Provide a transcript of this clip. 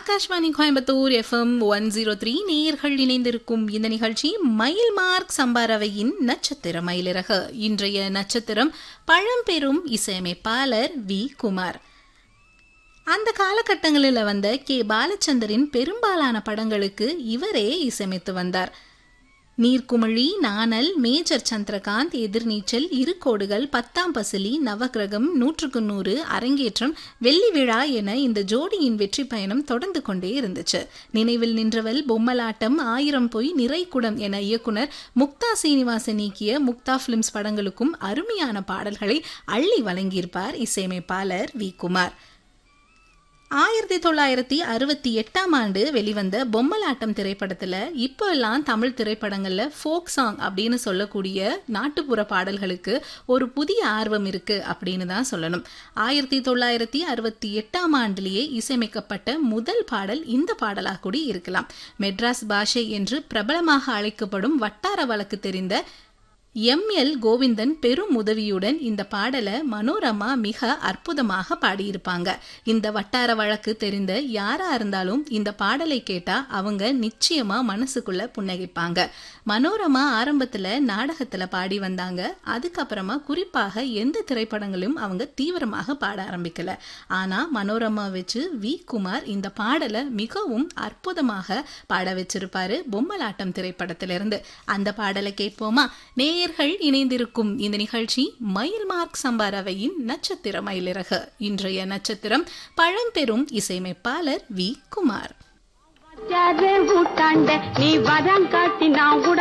Akashvani Coimbatore FM one zero three நேயர்கள் இணைந்திருக்கும் இந்த நிகழ்ச்சி மயில் மார்க் சம்பாரவையின் நட்சத்திர மயிலிறகு இன்றைய நட்சத்திரம் பழம்பெரும் இசையமைப்பாளர் வி குமார் அந்த காலகட்டங்களில் வந்த கே பாலச்சந்தரின் பெரும்பாலான படங்களுக்கு இவரே இசையமைத்து வந்தார் நீர்க்குமிழி நாணல் மேஜர் சந்திரகாந்த் எதிர்நீச்சல் இரு கோடுகள் பத்தாம் பசிலி நவகிரகம் நூற்றுக்கு நூறு அரங்கேற்றம் வெள்ளி விழா என இந்த ஜோடியின் வெற்றி பயணம் தொடர்ந்து கொண்டே இருந்துச்சு நினைவில் நின்றவள் பொம்மலாட்டம் ஆயிரம் பொய் நிறைக்குடம் என இயக்குனர் முக்தா சீனிவாசன் நீக்கிய முக்தா பிலிம்ஸ் படங்களுக்கும் அருமையான பாடல்களை அள்ளி வழங்கியிருப்பார் இசையமைப்பாளர் வி குமார் ஆயிரத்தி தொள்ளாயிரத்தி அறுபத்தி எட்டாம் ஆண்டு வெளிவந்த பொம்மலாட்டம் திரைப்படத்துல இப்போ எல்லாம் தமிழ் திரைப்படங்கள்ல ஃபோக் சாங் அப்படின்னு சொல்லக்கூடிய நாட்டுப்புற பாடல்களுக்கு ஒரு புதிய ஆர்வம் இருக்கு அப்படின்னு தான் சொல்லணும் ஆயிரத்தி தொள்ளாயிரத்தி அறுபத்தி எட்டாம் ஆண்டிலேயே இசையமைக்கப்பட்ட முதல் பாடல் இந்த பாடலாக கூட இருக்கலாம் மெட்ராஸ் பாஷை என்று பிரபலமாக அழைக்கப்படும் வட்டார வழக்கு தெரிந்த எம் எல் கோவிந்தன் பெரும் உதவியுடன் இந்த பாடலை மனோரமா மிக அற்புதமாக பாடியிருப்பாங்க இந்த வட்டார வழக்கு தெரிந்த யாரா இருந்தாலும் இந்த பாடலை கேட்டா அவங்க நிச்சயமா மனசுக்குள்ள புன்னகைப்பாங்க மனோரமா ஆரம்பத்துல நாடகத்துல பாடி வந்தாங்க அதுக்கப்புறமா குறிப்பாக எந்த திரைப்படங்களும் அவங்க தீவிரமாக பாட ஆரம்பிக்கல ஆனா மனோரமா வச்சு வி குமார் இந்த பாடலை மிகவும் அற்புதமாக பாட வச்சிருப்பாரு பொம்மலாட்டம் திரைப்படத்திலிருந்து அந்த பாடலை கேட்போமா நேயர்கள் இணைந்திருக்கும் இந்த நிகழ்ச்சி மயில் மார்க் சம்பாரவையின் நட்சத்திர மயிலிறகு இன்றைய நட்சத்திரம் பழம்பெரும் இசையமைப்பாளர் வி குமார் ஊட்டாண்ட நீ வரம் காட்டி நான்